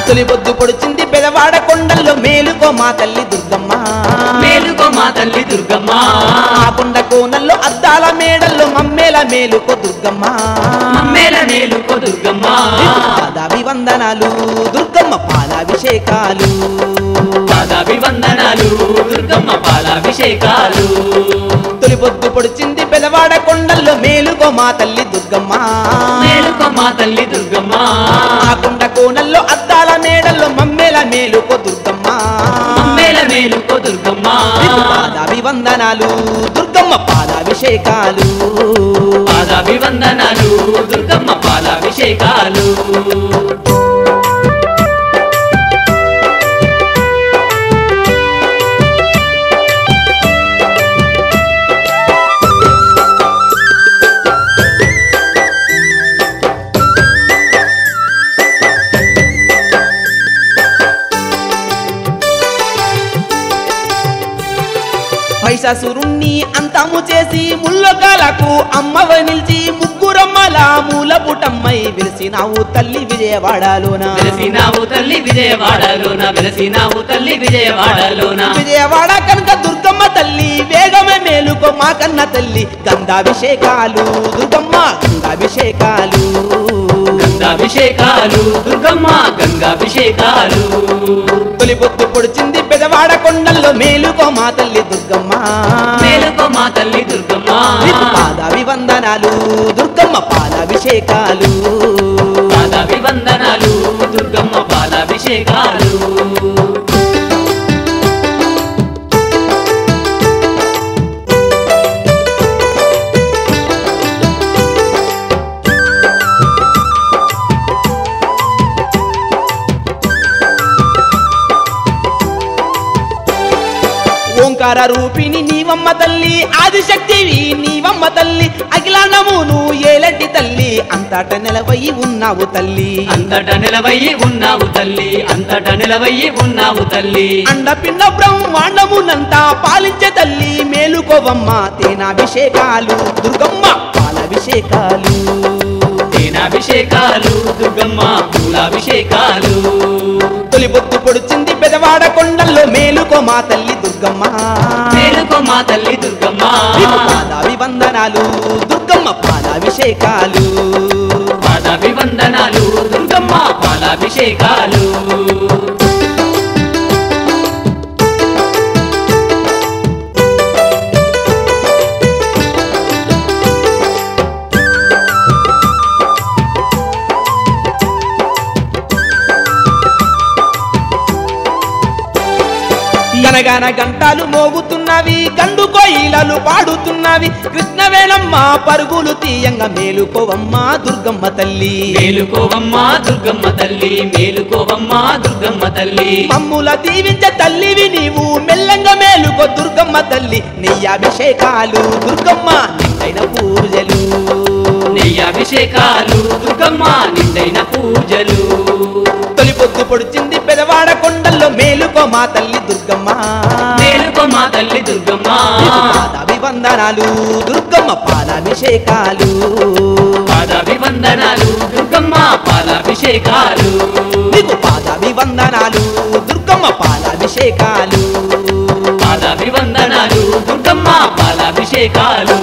తొలి పొద్దు పొడిచింది పెదవాడ కొండల్లో మేలుకో మా తల్లి దుర్గమ్మ మేలుకో మా తల్లి దుర్గమ్మ ఆ కొండ కోనల్లో అద్దాల మేడల్లో మమ్మేల మేలుకో దుర్గమ్మ మమ్మేల మేలుకో దుర్గమ్మ పాదాభివందనాలు దుర్గమ్మ పాలాభిషేకాలు పాదాభివందనాలు దుర్గమ్మ పాలాభిషేకాలు తొలి పొద్దు పొడిచింది పెదవాడ కొండల్లో మేలుకో మా తల్లి దుర్గమ్మ మేలుకో మా తల్లి దుర్గమ్మ ఆ కొండ కోనల్లో అద్దాల మేడల్లో మమ్మేల మేలుకో దుర్గమ్మ మమ్మేల మేలుకో దుర్గమ్మ పాదాభివందనాలు దుర్గమ్మ పాదాభిషేకాలు పాదాభివందనాలు దుర్గమ్మ పాలాభిషేకాలు మహిషాసురుణ్ణి అంతము చేసి ముల్లకాలకు అమ్మవ నిలిచి ముగ్గురమ్మల మూల పుటమ్మై వెలిసినావు తల్లి విజయవాడలోన వెలసినావు తల్లి విజయవాడలోన వెలసినావు తల్లి విజయవాడలోన విజయవాడ కనుక దుర్గమ్మ తల్లి వేగమే మేలుకో మా కన్న తల్లి గంధాభిషేకాలు దుర్గమ్మ గంగాభిషేకాలు గంగాభిషేకాలు దుర్గమ్మ గంగాభిషేకాలు తొలి పొద్దు పొడిచింది పెదవాడ కొండల్లో మేలుకో మా తల్లి దుర్గమ్మ మేలుకో మా తల్లి దుర్గమ్మ నీకు పాదాభివందనాలు దుర్గమ్మ పాలాభిషేకాలు పాదాభివందనాలు దుర్గమ్మ పాలాభిషేకాలు ఓంకార రూపిణి నీవమ్మ తల్లి ఆదిశక్తివి నీవమ్మ తల్లి అఖిలాండమును ఏలటి తల్లి అంతట నిలవయి ఉన్నావు తల్లి అంతట నిలవయ్యి ఉన్నావు తల్లి అంతట నిలవయ్యి ఉన్నావు తల్లి అండపిండ బ్రహ్మాండమునంతా పాలించే తల్లి మేలుకోవమ్మ తేనాభిషేకాలు దుర్గమ్మ పాలాభిషేకాలు తేనాభిషేకాలు దుర్గమ్మ పూలాభిషేకాలు తొలి బొత్తు పొడిచింది పెదవాడ కొండల్లో మేలుకో మా తల్లి దుర్గమ్మ మేలుకో మా తల్లి దుర్గమ్మ నీకు పాదాభివందనాలు దుర్గమ్మ పాలాభిషేకాలు పాదాభివందనాలు దుర్గమ్మ పాలాభిషేకాలు గనగన గంటాలు మోగుతున్నవి గండు కోయిలలు పాడుతున్నవి కృష్ణవేణమ్మ పరుగులు తీయంగా మేలుకోవమ్మ దుర్గమ్మ తల్లి మేలుకోవమ్మ దుర్గమ్మ తల్లి మేలుకోవమ్మ దుర్గమ్మ తల్లి మమ్ముల దీవించే తల్లివి నీవు మెల్లంగా మేలుకో దుర్గమ్మ తల్లి నెయ్యాభిషేకాలు దుర్గమ్మ నిండైన పూజలు నెయ్యాభిషేకాలు దుర్గమ్మ నిండైన పూజలు తొలి పొద్దు పొడిచింది పెదవాడ కొండల్లో మేలుకో మా తల్లి దుర్గమ్మ మేలుకో మా తల్లి దుర్గమ్మ నీకు పాదాభివందనాలు దుర్గమ్మ పాదాభిషేకాలు పాదాభివందనాలు దుర్గమ్మ పాలాభిషేకాలు నీకు పాదాభివందనాలు దుర్గమ్మ పాలాభిషేకాలు పాదాభివందనాలు దుర్గమ్మ పాలాభిషేకాలు